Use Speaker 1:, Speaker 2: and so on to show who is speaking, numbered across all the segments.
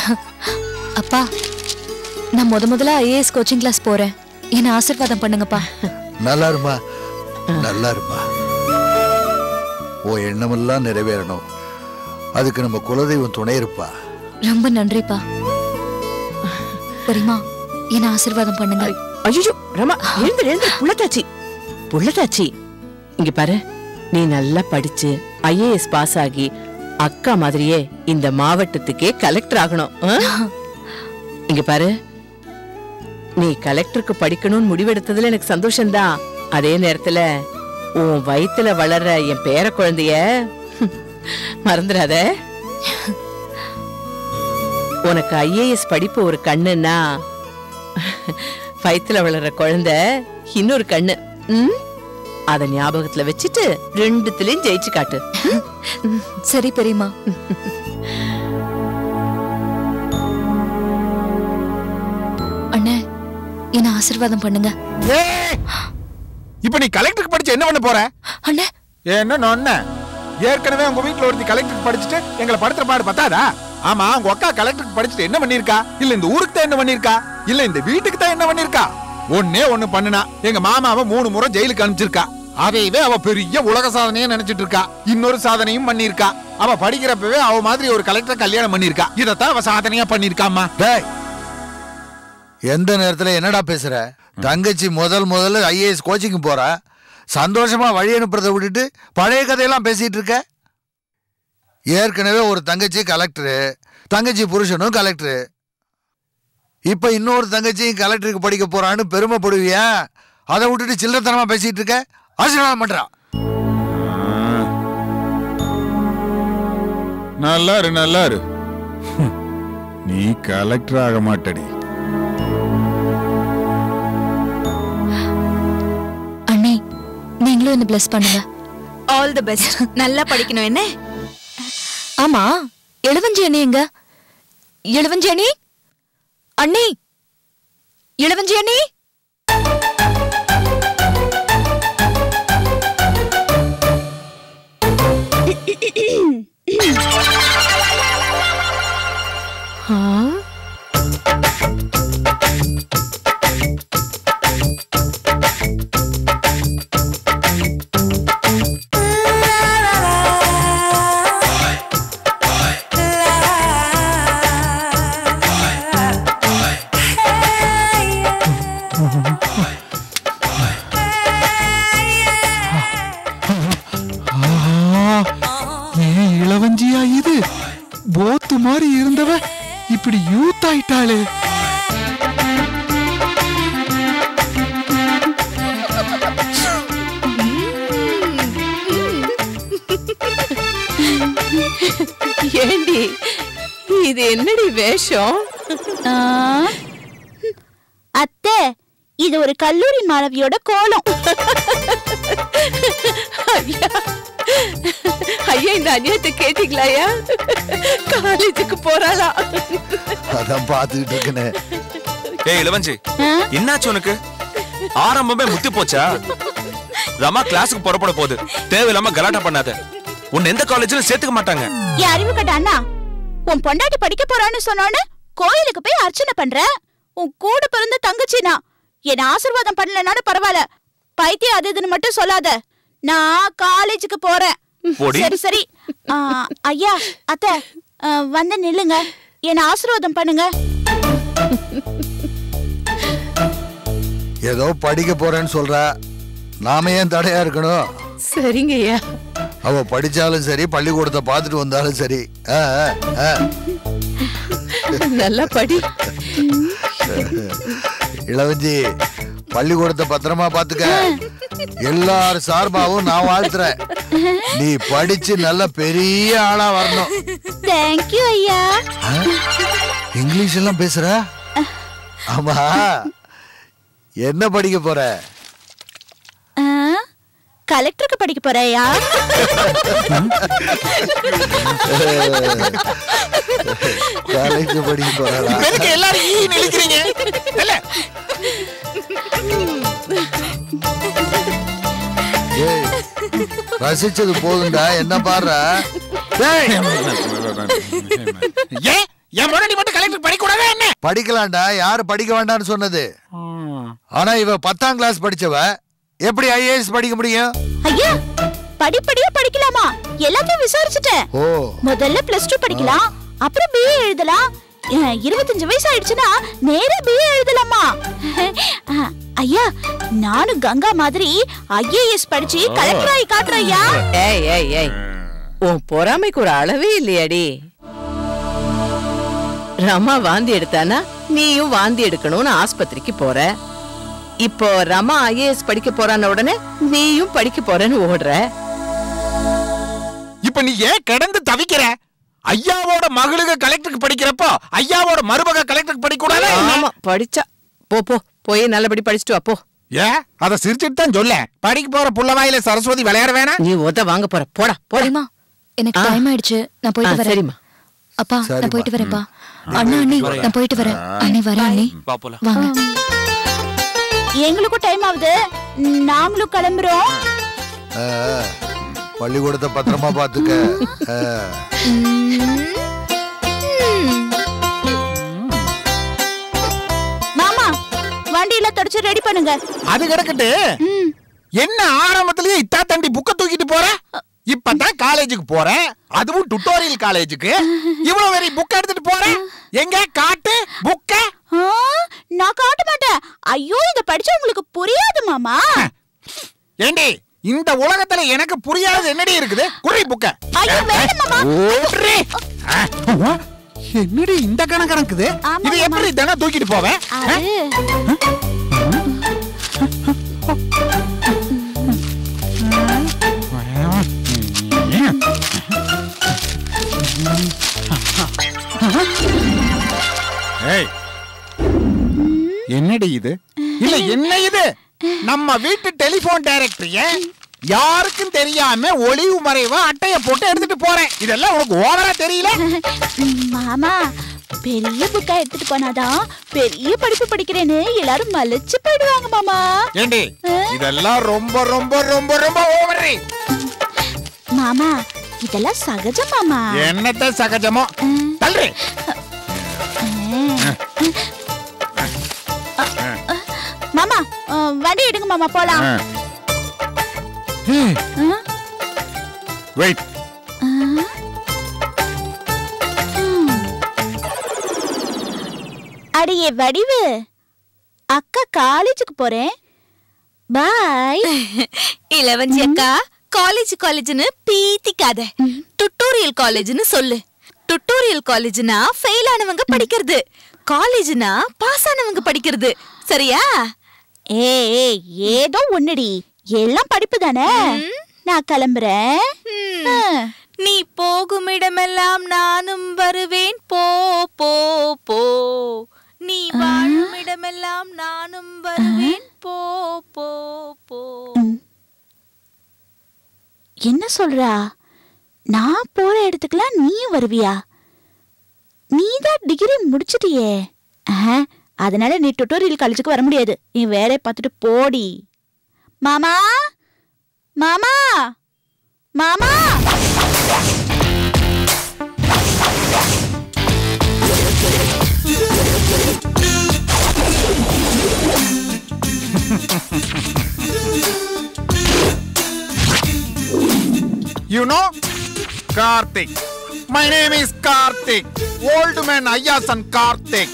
Speaker 1: அப்பா நான் முத முதல்ல ஐஏஎஸ் கோச்சிங் கிளாஸ் போறேன் என்ன ஆசீர்வாதம் பண்ணுங்கப்பா
Speaker 2: நல்லா இருமா நல்லா இருமா உன் எண்ணமெல்லாம் நிறைவேறணும் அதுக்கு நம்ம குலதெய்வம் துணை இருப்பா
Speaker 1: ரொம்ப நன்றிப்பா பெரியமா என்ன ஆசீர்வாதம் பண்ணுங்க
Speaker 3: ஐயோ ரமா எழுந்து எழுந்து புள்ளத்தாச்சி புள்ளத்தாச்சி இங்க பாரு நீ நல்லா படிச்சு ஐஏஎஸ் பாஸ் ஆகி அக்கா மாதிரியே இந்த மாவட்டத்துக்கே கலெக்டர் ஆகணும் ஆ? இங்க பாரு நீ கலெக்டருக்கு படிக்கணும்னு முடிவெடுத்ததுல எனக்கு சந்தோஷம்தான் அதே நேரத்துல உன் வயித்துல வளர்ற என் பேர குழந்தைய மறந்துடாத உனக்கு ஐஏஎஸ் படிப்பு ஒரு கண்ணுன்னா வயித்துல வளர்ற குழந்தை இன்னொரு கண்ணு ம்? அத ஞாபகத்துல வச்சுட்டு ரெண்டுத்துலயும் ஜெயிச்சு காட்டு
Speaker 1: சரி பெரியமா அண்ணே என்ன ஆசீர்வாதம் பண்ணுங்க
Speaker 4: ஏய்! இப்ப நீ கலெக்டருக்கு படிச்சு என்ன பண்ண போற
Speaker 1: அண்ணே
Speaker 4: என்ன நொன்ன ஏற்கனவே உங்க வீட்ல ஒருத்தி கலெக்டருக்கு படிச்சுட்டு எங்களை படுத்துற பாடு பத்தாதா ஆமா உங்க அக்கா கலெக்டருக்கு படிச்சுட்டு என்ன பண்ணிருக்கா இல்ல இந்த ஊருக்கு தான் என்ன பண்ணிருக்கா இல்ல இந்த வீட்டுக்கு தான் என்ன பண்ணிருக்கா ஒன்னே ஒண்ணு பண்ணுனா எங்க மாமாவை மூணு முறை ஜெயிலுக்கு அனுப்பிச்சிருக்கா அதையவே அவ பெரிய உலக சாதனையே நினைச்சிட்டு இருக்கா இன்னொரு சாதனையும் பண்ணிருக்கா அவ படிக்கிறப்பவே அவ மாதிரி ஒரு கலெக்டர் கல்யாணம் பண்ணிருக்கா இதத்தான் அவ சாதனையா பண்ணிருக்காமா
Speaker 2: டேய் எந்த நேரத்துல என்னடா பேசுற தங்கச்சி முதல் முதல்ல ஐஏஎஸ் கோச்சிங் போறா சந்தோஷமா வழி அனுப்புறதை விட்டுட்டு பழைய கதையெல்லாம் பேசிட்டு இருக்க ஏற்கனவே ஒரு தங்கச்சி கலெக்டரு தங்கச்சி புருஷனும் கலெக்டரு இப்ப இன்னொரு தங்கச்சியும் கலெக்டருக்கு படிக்க போறான்னு பெருமைப்படுவியா அதை விட்டுட்டு சில்லறத்தனமா பேசிட்டு இருக்க ஆசீர்வாதம் பண்றா
Speaker 4: நல்லா இரு நல்லா இரு நீ கலெக்டர் ஆக மாட்டடி
Speaker 1: அண்ணே நீங்களும் என்ன பிளஸ் பண்ணுங்க
Speaker 5: ஆல் தி பெஸ்ட் நல்லா படிக்கணும் என்ன
Speaker 1: ஆமா எழுவஞ்சி அண்ணி எங்க எழுவஞ்சி அண்ணி அண்ணி எழுவஞ்சி அண்ணி
Speaker 3: ஆ?
Speaker 4: ஏன் இளவஞ்சியா இது போத்து மாதிரி இருந்தவ இப்படி யூத் ஆயிட்டாளே
Speaker 3: ஏண்டி இது என்னடி வேஷம்
Speaker 5: அத்தை இது ஒரு கல்லூரி மாணவியோட கோலம்
Speaker 3: ஐயா ஐயா இந்த அநியாயத்தை கேட்டீங்களாயா காலேஜுக்கு போறாளா
Speaker 2: அதான் பார்த்துக்கிட்டு இருக்கேனே
Speaker 6: ஏய் இளவஞ்சி என்னாச்சு உனக்கு ஆரம்பமே முத்தி போச்சா ரமா கிளாஸுக்கு புறப்பட போகுது தேவையில்லாம கலாட்டா பண்ணாத உன்னை எந்த காலேஜ்ல சேர்த்துக்க மாட்டாங்க
Speaker 5: என் அறிவு கட்ட அண்ணா உன் பொண்டாட்டி படிக்க போறான்னு சொன்னோன்னு கோயிலுக்கு போய் அர்ச்சனை பண்ற உன் கூட பிறந்த தங்கச்சினா என்ன ஆசீர்வாதம் பண்ணலனாலும் பரவாயில்ல பைத்தியம் அது இதுன்னு மட்டும் சொல்லாத நான் காலேஜுக்கு போறேன்
Speaker 6: போடி.
Speaker 5: சரி சரி ஆ, ஐயா அத்தை ஆ, வந்து நில்லுங்க என்ன ஆசீர்வாதம் பண்ணுங்க
Speaker 2: ஏதோ படிக்க போறேன்னு சொல்றா நாம ஏன் தடையா இருக்கணும்
Speaker 3: சரிங்க ஐயா
Speaker 2: அவ படிச்சாலும் சரி பள்ளிக்கூடத்தை பார்த்துட்டு வந்தாலும் சரி ஆ, ஆ, ஆ.
Speaker 3: நல்லா படி
Speaker 2: இளவஞ்சி பள்ளிக்கூடத்தை பத்திரமா பாத்துக்க எல்லார் சார்பாவும் நான் வாழ்த்துறேன் நீ படிச்சு நல்ல பெரிய ஆளா வரணும்
Speaker 5: தேங்க்யூ ஐயா
Speaker 2: ஆ? இங்கிலீஷ் எல்லாம் பேசுற ஆமா என்ன படிக்க போற
Speaker 5: ஆ, கலெக்டருக்கு படிக்க போறேயா
Speaker 2: காலேஜ் படிக்க போறாளா
Speaker 4: எதுக்கு எல்லாரும் ஈ நினைக்கிறீங்க இல்ல
Speaker 2: ஏய், ரசிச்சது போதும்டா என்ன பாடுற டேய்,
Speaker 4: ஏன் என் முன்னாடி மட்டும் கலெக்டர் படிக்க கூடாதா என்ன
Speaker 2: படிக்கலாம்டா யாரு படிக்க வேண்டாம்னு சொன்னது ஆனா இவ பத்தாம் கிளாஸ் படிச்சவ எப்படி ஐஏஎஸ் படிக்க முடியும்
Speaker 5: ஐயா படிப்படியா படிக்கலாமா எல்லாத்தையும் விசாரிச்சுட்டேன்
Speaker 2: ஓ
Speaker 5: முதல்ல பிளஸ் டூ படிக்கலாம் அப்புறம் பிஏ எழுதலாம் அஹ், இருபத்தஞ்சு வயசு ஆயிடுச்சுன்னா நேரா பிஏ எழுதலாமா அஹ், ஐயா நானும் கங்கா மாதிரி ஐஏஎஸ் படிச்சு கலெக்டர் ஆகி காட்டுறேன் ஐயா
Speaker 3: ஏய் ஏய் ஏய் உன் பொறாமைக்கு ஒரு அளவே இல்லையாடி ரமா வாந்தி எடுத்தானா நீயும் வாந்தி எடுக்கணும்னு ஆஸ்பத்திரிக்கு போற இப்போ ரமா ஐஏஎஸ் படிக்க போறான உடனே நீயும் படிக்க போறேன்னு ஓடுற
Speaker 4: இப்ப நீ ஏன் கிடந்து தவிக்கிற ஐயாவோட மகளுக கலெக்டருக்கு படிக்கிறப்போ ஐயாவோட மருமக கலெக்டருக்கு படிக்க கூடாதா என்ன?
Speaker 3: ஆமா படிச்சா போ போ போய் நல்லபடி படிச்சுட்டு வா போ
Speaker 4: ஏன் அத சிரிச்சிட்டு தான் சொல்ல படிக்க போற புள்ளவாயில சரஸ்வதி விளையாட வேணாம்
Speaker 3: நீ உத வாங்க போற போடா போடா
Speaker 1: பெரியம்மா எனக்கு
Speaker 3: ஆ.
Speaker 1: டைம் ஆயிடுச்சு நான்
Speaker 3: ஆ,
Speaker 1: போயிட்டு வரேன்
Speaker 3: சரிம்மா
Speaker 1: அப்பா
Speaker 2: சரிம்மா.
Speaker 1: நான் போயிட்டு வரேன்ப்பா அண்ணா அண்ணி நான் போயிட்டு வரேன் அண்ணி வரேன் அண்ணி
Speaker 6: வா போலாம்
Speaker 1: வாங்க
Speaker 5: எங்களுக்கும் டைம் ஆகுது நாங்களும் கிளம்புறோம்
Speaker 2: ஆ, பள்ளிக்கூடத்தை பத்திரமா பாத்துக்க ஆ.
Speaker 5: மாமா வண்டியில தொடச்சு ரெடி பண்ணுங்க
Speaker 4: அது கிடக்கட்டு
Speaker 5: ம்.
Speaker 4: என்ன ஆரம்பத்திலேயே இத்தா தண்டி புக்க தூக்கிட்டு போற இப்பதான் காலேஜுக்கு போறேன் அதுவும் டுட்டோரியல் காலேஜுக்கு இவ்வளவு பெரிய புக் எடுத்துட்டு போறேன் எங்க காட்டு புக்க
Speaker 5: ஆ, நான் காட்ட மாட்டேன் ஐயோ இத படிச்சா உங்களுக்கு புரியாது மாமா
Speaker 4: ஏண்டி இந்த உலகத்துல எனக்கு புரியாதது என்னடி இருக்குது குறி புக்க
Speaker 5: ஐயோ வேண்டாம் மாமா
Speaker 4: ஓடுறே. ஆ, ஆ, என்னடி இந்த கணக்கு கணக்குது
Speaker 5: ஆமா,
Speaker 4: இது
Speaker 5: மாமா.
Speaker 4: எப்படி தினம் தூக்கிட்டு போவேன் ஆ?
Speaker 5: அது
Speaker 4: ஏய் என்னடி இது இல்ல என்ன இது நம்ம வீட்டு டெலிபோன் டைரக்டரிய யாருக்கும் தெரியாம ஒளிவு மறைவா அட்டைய போட்டு எடுத்துட்டு போறேன் இதெல்லாம் உனக்கு ஓவரா தெரியல
Speaker 5: மாமா பெரிய புக்கா எடுத்துட்டு போனாதான் பெரிய படிப்பு படிக்கிறேன்னு எல்லாரும் மலைச்சு போயிடுவாங்க மாமா
Speaker 4: ஏண்டி இதெல்லாம் ரொம்ப ரொம்ப ரொம்ப ரொம்ப ஓவரு
Speaker 5: மாமா இதெல்லாம் சகஜம் மாமா
Speaker 4: என்னத்த சகஜமோ தள்ளு
Speaker 5: மாமா அஹ், வண்டி எடுங்க மாமா போலாம் அஹ்,
Speaker 4: வெயிட்
Speaker 5: அஹ். ம். அடியே வடிவு அக்கா காலேஜுக்கு போறேன் பாய்
Speaker 1: இளவஞ்சி அக்கா காலேஜ் காலேஜ்னு பீத்திக்காத டுட்டோரியல் காலேஜ்னு சொல்லு டுட்டோரியல் காலேஜ்னா ஃபெயில் ஆனவங்க படிக்கிறது காலேஜ்னா பாஸ் ஆனவங்க படிக்கிறது சரியா
Speaker 5: ஏய் ஏய், ஏதோ ஒண்ணுடி எல்லாம் படிப்பு தானே நான் கிளம்புறேன் அஹ்.
Speaker 1: நீ போகும் இடமெல்லாம் நானும் வருவேன் போ போ போ நீ வாழும் இடமெல்லாம் நானும் வருவேன் போ போ போ
Speaker 5: என்ன சொல்றா நான் போற இடத்துக்குலாம் நீயும் வருவியா நீ தான் டிகிரி முடிச்சிட்டியே ஆஹா, அதனால நீ டுட்டோரியல் காலேஜுக்கு வர முடியாது நீ வேலையை பார்த்துட்டு போடி மாமா மாமா மாமா
Speaker 4: You know, Karthik. My name is Karthik. Old man Ayasan Karthik.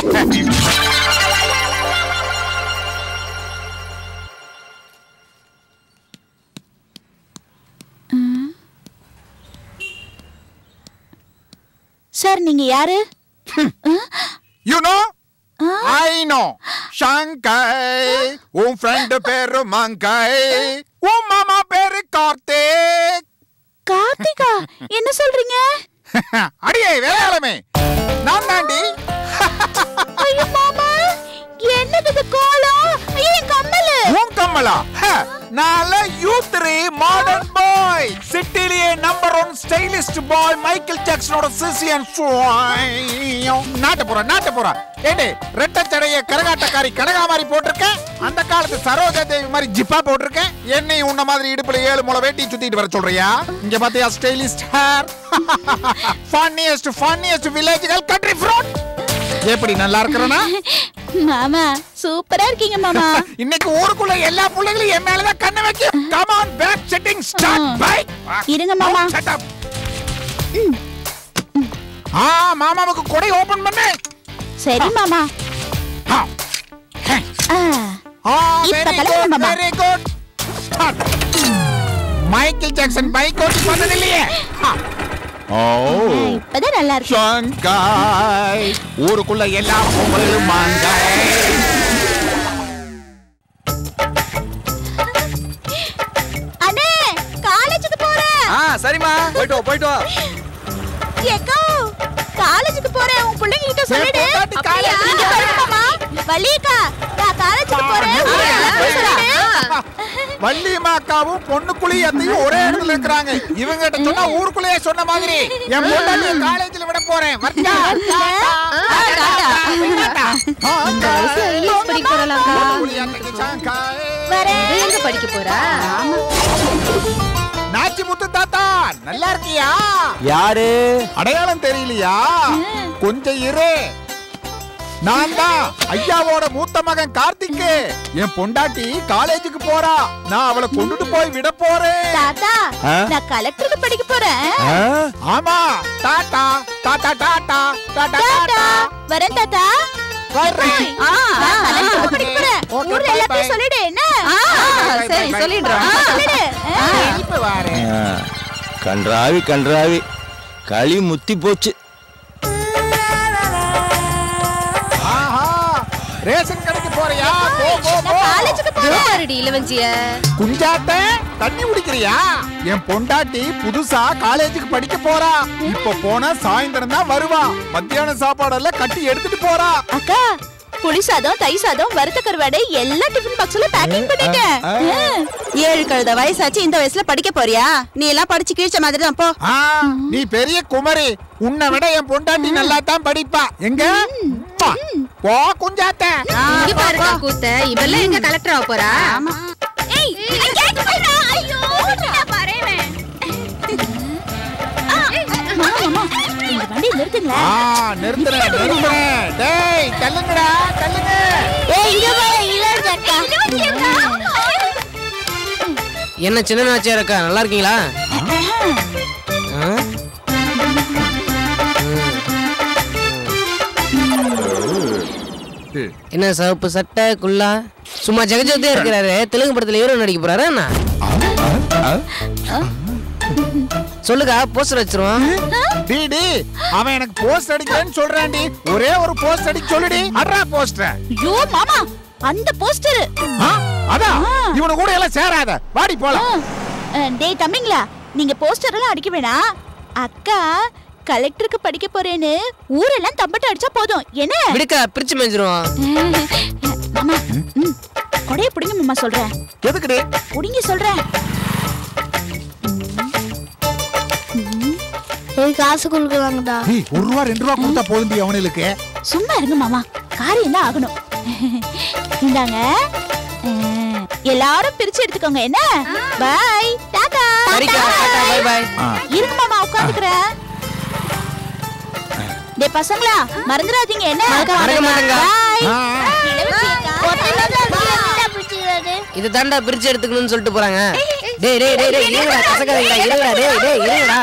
Speaker 5: Sir நீங்க யாரு
Speaker 4: You know? I know. Shankai. உன் ஃப்ரெண்ட் பேரு மங்கை உன் மாமா பேரு கார்த்திக்
Speaker 5: கார்த்திகா என்ன சொல்றீங்க
Speaker 4: அடியே வேலையாளமே நான் தாண்டி
Speaker 5: ஐயோ மாமா என்னது இது கோலம் ஐயோ என் கம்மலு
Speaker 4: உன் கம்மலா ஹ, நால யூத் மாடர்ன் பாய் சிட்டிலேயே number one stylist boy Michael ஜாக்சனோட சிசியன் நாட்ட போற நாட்ட போற ஏடே ரெட்ட சடைய கரகாட்டக்காரி கனகாமாரி போட்டிருக்கேன் அந்த காலத்து சரோஜா தேவி மாதிரி ஜிப்பா போட்டிருக்கேன் என்னையும் உன்ன மாதிரி இடுப்புல ஏழு முளை வேட்டி சுத்திட்டு வர சொல்றியா இங்க பாத்தியா ஸ்டைலிஸ்ட் ஹேர் ஃபன்னியஸ்ட் ஃபன்னியஸ்ட் வில்லேஜ்கள் கண்ட்ரி ஃப்ரூட் எப்படி நல்லா இருக்கிறனா
Speaker 5: மாமா சூப்பரா இருக்கீங்க மாமா
Speaker 4: இன்னைக்கு ஊருக்குள்ள எல்லா பிள்ளைகளும் என் மேலதான் கண்ணு வைக்கும் come on back setting start bike
Speaker 5: இருங்க மாமா
Speaker 4: ஆ மாமாவுக்கு கொடை ஓபன் பண்ணு
Speaker 5: சரி மாமா
Speaker 4: ஆ.
Speaker 5: ஆ,
Speaker 4: ஆ
Speaker 5: இப்ப
Speaker 4: வெரி
Speaker 5: கிளம்புங்க,
Speaker 4: குட்
Speaker 5: மாமா.
Speaker 4: Very good start Michael Jackson bike ஓட்டி பண்ணது இல்லையே ஆ. ஓ
Speaker 5: இப்பதான் நல்லா இருக்கு
Speaker 4: ஷங்காய் ஊருக்குள்ள எல்லா பொங்கலும் மாங்காய்
Speaker 5: அண்ணே காலேஜுக்கு போறேன்
Speaker 7: ஆ சரிம்மா போயிட்டு வா போயிட்டு வா
Speaker 5: ஏக்கோ காலேஜுக்கு போறேன் உன் பிள்ளைங்க கிட்ட சொல்லிடு
Speaker 4: பொண்டாட்டி
Speaker 5: அப்படியா?
Speaker 4: காலேஜுக்கு
Speaker 5: இங்க பாருங்க மாமா வள்ளியக்கா நான் காலேஜுக்கு போறேன் ஊர்ல எல்லாத்தையும் சொல்லிடு
Speaker 4: வள்ளியம்மா அக்காவும் பொண்ணுக்குழியத்தையும் ஒரே இடத்துல இருக்கிறாங்க இவங்க கிட்ட சொன்னா ஊருக்குள்ளேயே சொன்ன மாதிரி என் பொண்டாட்டிய காலேஜ்ல விட போறேன் வரட்டா?
Speaker 1: இந்த வயசுல இங்கிலீஷ் படிக்க போறலாம்க்கா
Speaker 4: பொண்ணுக்குழியத்தைக்கு சாங்காய்.
Speaker 5: வரேன்
Speaker 1: எங்க படிக்க போறா
Speaker 4: நாச்சி முத்து தாத்தா நல்லா இருக்கியா
Speaker 7: யாரு
Speaker 4: அடையாளம் தெரியலையா கொஞ்சம் இரு நான் தான் ஐயாவோட மூத்த மகன் கார்த்திக் என் பொண்டாட்டி காலேஜுக்கு போறா நான் அவளை கொண்டுட்டு போய் விட போறேன்
Speaker 5: தாத்தா
Speaker 7: ஆ?
Speaker 5: நான் கலெக்டருக்கு படிக்க போறேன்
Speaker 4: ஆமா டாடா டாடா டாடா டாடா
Speaker 5: டாடா
Speaker 4: டாடா
Speaker 5: வரேன் தாத்தா
Speaker 4: வர்றேன்.
Speaker 5: நான் கலெக்டருக்கு படிக்க போறேன்
Speaker 4: Okay,
Speaker 5: ஊர்ல
Speaker 4: bye,
Speaker 5: எல்லாத்தையும்
Speaker 4: bye.
Speaker 5: சொல்லிடு என்ன
Speaker 4: Bye,
Speaker 1: சரி
Speaker 4: bye, bye.
Speaker 1: சொல்லிடுறோம்
Speaker 5: ஆ, சொல்லிடு ஆ.
Speaker 4: இப்ப வாரேன்
Speaker 7: கன்றாவி கன்றாவி களி முத்தி போச்சு
Speaker 4: ஆஹா ரேஷன் கடைக்கு போறியா போ போ போ
Speaker 5: நான் காலேஜுக்கு போறேன்
Speaker 1: பாருடி இளவஞ்சிய
Speaker 4: குஞ்சாத்த தண்ணி குடிக்கிறியா என் பொண்டாட்டி புதுசா காலேஜுக்கு படிக்க போறா இப்ப போனா சாயந்தரம் தான் வருவா மத்தியான சாப்பாடெல்லாம் கட்டி எடுத்துட்டு போறா
Speaker 5: அக்கா புளி சாதம் தை சாதம் வறுத்த கருவாடை எல்லா டிஃபன் பாக்ஸ்ல பேக்கிங் பண்ணிட்டேன்
Speaker 8: ஏழு கழுத வயசாச்சு இந்த வயசுல படிக்க போறியா நீ எல்லாம் படிச்சு கீழ்ச்ச மாதிரி தான் போ
Speaker 4: ஆ, நீ பெரிய குமரி உன்னை விட என் பொண்டாட்டி நல்லா தான் படிப்பா எங்க பா. போ குஞ்சாத்த
Speaker 1: இங்க பாருக்கா கூத்த இவெல்லாம் எங்க கலெக்டர் ஆக போறா
Speaker 5: ஏய் இவன் கேட்டு போயிடா ஐயோ நான் வரேன் மாமா மாமா இந்த வண்டி நிறுத்துங்களேன்
Speaker 4: ஆ நிறுத்துறேன் நிறுத்துறேன் டேய் தள்ளுங்கடா தள்ளுங்க
Speaker 5: ஏய் இங்க பாரு இளவரசக்கா
Speaker 9: என்ன சின்ன நாச்சியார் அக்கா நல்லா இருக்கீங்களா ஆ? என்ன சிவப்பு சட்டை குள்ளா சும்மா ஜெகஜோதியா இருக்கிறாரு தெலுங்கு படத்துல ஹீரோ நடிக்க போறாரு என்ன சொல்லுக்கா போஸ்டர் வச்சிருவோம்
Speaker 4: டிடி அவன் எனக்கு போஸ்ட் அடிக்கிறேன்னு சொல்றான்டி ஒரே ஒரு போஸ்ட் அடிக்க சொல்லுடி அட்ரா போஸ்டர்
Speaker 5: ஐயோ மாமா அந்த போஸ்டர்
Speaker 4: அதான் இவனு கூட எல்லாம் சேராத வாடி போலாம்
Speaker 5: டேய் தம்பிங்களா நீங்க போஸ்டர் எல்லாம் அடிக்க வேணாம் அக்கா கலெக்டருக்கு படிக்க போறேன்னு ஊரெல்லாம் தம்பட்ட அடிச்சா போதும் என்ன
Speaker 9: விடுக்கா பிரிச்சு மேஞ்சிருவோம்
Speaker 5: மாமா ம், கொடைய புடிங்க மாமா சொல்றேன்
Speaker 4: எதுக்குடி
Speaker 5: புடிங்க சொல்றேன்
Speaker 8: காசு கொடுக்குறாங்கடா
Speaker 4: ஏய், ஒரு ரூபா ரெண்டு ரூபா கொடுத்தா போதும்டி அவனுக்கு
Speaker 5: சும்மா இருங்க மாமா காரியம் தான் ஆகணும் இந்தாங்க அஹ், எல்லாரும் பிரிச்சு எடுத்துக்கோங்க என்ன பாய் டாடா
Speaker 9: சரிக்கா டாடா பை பாய்
Speaker 5: இருங்க மாமா உட்காந்துக்கிறேன் டேய் பசங்களா மறந்துடாதீங்க என்ன
Speaker 9: மறக்க மாட்டேங்க.
Speaker 5: பாய்
Speaker 9: இது தாண்டா பிரிச்சு எடுத்துக்கணும்னு சொல்லிட்டு போறாங்க டேய் டேய் டேய் டேய் இருங்கடா கசக்காதீங்கடா இருங்கடா டேய் டேய் இருங்கடா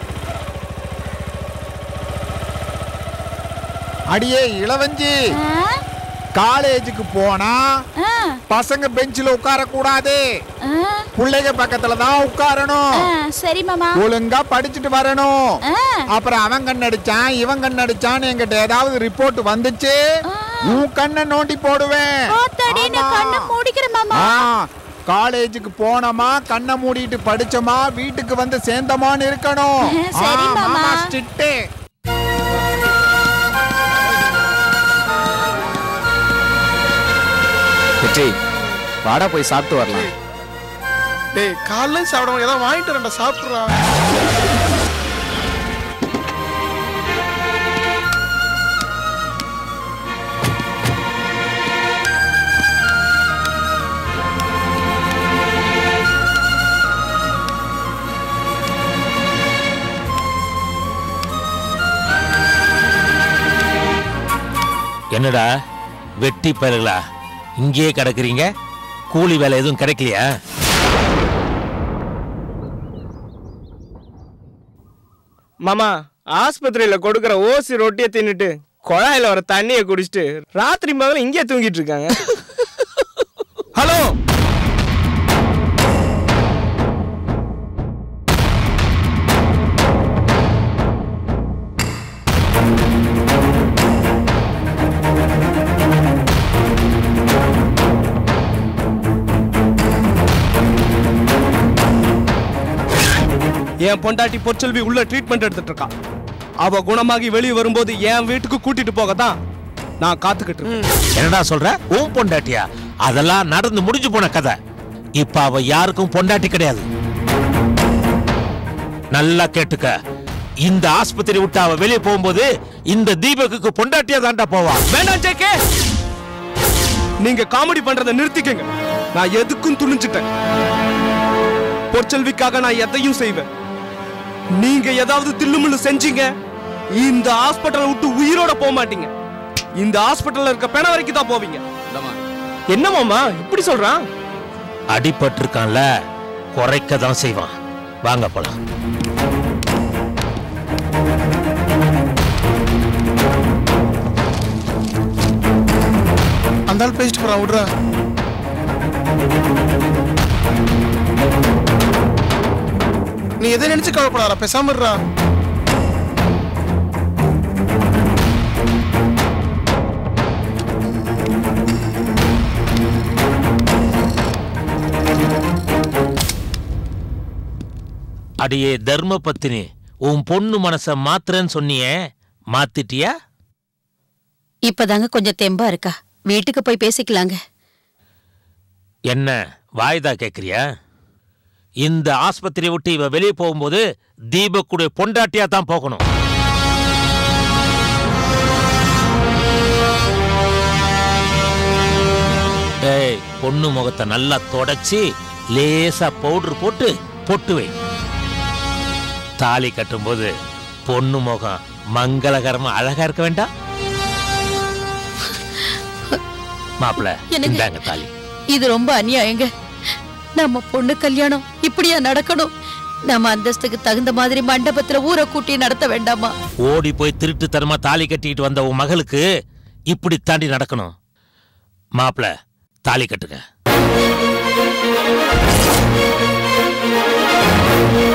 Speaker 4: அடியே இளவஞ்சி காலேஜுக்கு போனா பசங்க பெஞ்சில உட்கார கூடாது பிள்ளைங்க பக்கத்துல தான் உட்காரணும்
Speaker 5: சரி மாமா
Speaker 4: ஒழுங்கா படிச்சுட்டு வரணும்
Speaker 5: ஆ.
Speaker 4: அப்புறம் அவன் கண் அடிச்சான் இவன் கண் அடிச்சான்னு என்கிட்ட ஏதாவது ரிப்போர்ட் வந்துச்சு உன் கண்ணை நோண்டி போடுவேன்
Speaker 5: போத்தாடி நான்
Speaker 4: ஆமா.
Speaker 5: கண்ணை மூடிக்கிறேன் மாமா
Speaker 4: ஆ, காலேஜுக்கு போனோமா கண்ணை மூடிட்டு படிச்சோமா வீட்டுக்கு வந்து சேர்ந்தமான்னு இருக்கணும்
Speaker 5: சரி,
Speaker 4: ஆ,
Speaker 5: மாமா.
Speaker 4: ஸ்ட்ரிக்ட்டு.
Speaker 6: வெற்றி
Speaker 10: வாடா போய் சாப்பிட்டு வரலாம்
Speaker 11: டேய் காலைல சாப்பிடணும் ஏதாவது வாங்கிட்டு வரேன்டா சாப்பிட்றா
Speaker 12: என்னடா வெட்டி பயல்களா இங்கேயே கிடக்குறீங்க கூலி வேலை எதுவும் கிடைக்கலையா
Speaker 10: மாமா ஆஸ்பத்திரியில கொடுக்குற ஓசி ரொட்டியை தின்னுட்டு குழாயில வர தண்ணியை குடிச்சிட்டு ராத்திரி மகன் இங்கேயே தூங்கிட்டு இருக்காங்க
Speaker 4: ஹலோ
Speaker 10: என் பொண்டாட்டி பொற்செல்வி உள்ள ட்ரீட்மெண்ட் எடுத்துட்டு இருக்கா அவ குணமாகி வெளியே வரும்போது என் வீட்டுக்கு கூட்டிட்டு போக தான் நான் காத்துக்கிட்டு இருக்கேன்
Speaker 12: என்னடா சொல்ற உன் பொண்டாட்டியா அதெல்லாம் நடந்து முடிஞ்சு போன கதை இப்ப அவ யாருக்கும் பொண்டாட்டி கிடையாது நல்லா கேட்டுக்க இந்த ஆஸ்பத்திரி விட்டு அவ வெளியே போகும்போது இந்த தீபக்குக்கு பொண்டாட்டியா தாண்டா போவா
Speaker 10: வேண்டாம் ஜேகே நீங்க காமெடி பண்றதை நிறுத்திக்கங்க நான் எதுக்கும் துணிஞ்சிட்டேன் பொற்செல்விக்காக நான் எதையும் செய்வேன் நீங்க ஏதாவது தில்லுமுள்ளு செஞ்சீங்க இந்த ஹாஸ்பிட்டலை விட்டு உயிரோட போக மாட்டீங்க இந்த ஹாஸ்பிட்டல்ல இருக்க பெண வரைக்கும் தான் போவீங்க என்ன மாமா இப்படி சொல்றான்
Speaker 12: அடிபட்டிருக்கான்ல குறைக்க தான் செய்வான் வாங்க போலாம்
Speaker 11: அந்த ஆள் பேசிட்டு போறான் விட்றா நீ எதை நினைச்சு கவலைப்படாத பேசாம இருடா
Speaker 12: அடியே தர்ம பத்தினி உன் பொண்ணு மனச மாத்துறேன்னு சொன்னியே மாத்திட்டியா
Speaker 8: இப்பதாங்க கொஞ்சம் தெம்பா இருக்கா வீட்டுக்கு போய் பேசிக்கலாங்க
Speaker 12: என்ன வாய்தா கேக்குறியா இந்த ஆஸ்பத்திரியை விட்டு இவ வெளியே போகும்போது தீபக்குடைய பொண்டாட்டியா தான் போகணும் ஏய் பொண்ணு முகத்தை நல்லா தொடச்சி லேசா பவுடர் போட்டு பொட்டு வை தாலி கட்டும்போது பொண்ணு முகம் மங்களகரமா அழகா இருக்க வேண்டாம் மாப்பிள
Speaker 1: என்னங்க?
Speaker 12: இந்தாங்க தாலி
Speaker 1: இது ரொம்ப அநியாயங்க நம்ம பொண்ணு கல்யாணம் இப்படியா நடக்கணும் நம்ம அந்தஸ்துக்கு தகுந்த மாதிரி மண்டபத்துல ஊரை கூட்டி நடத்த வேண்டாமா
Speaker 12: ஓடி போய் திருட்டுத்தனமா தாலி கட்டிக்கிட்டு வந்த உன் மகளுக்கு இப்படி தாண்டி நடக்கணும் மாப்பிள தாலி கட்டுங்க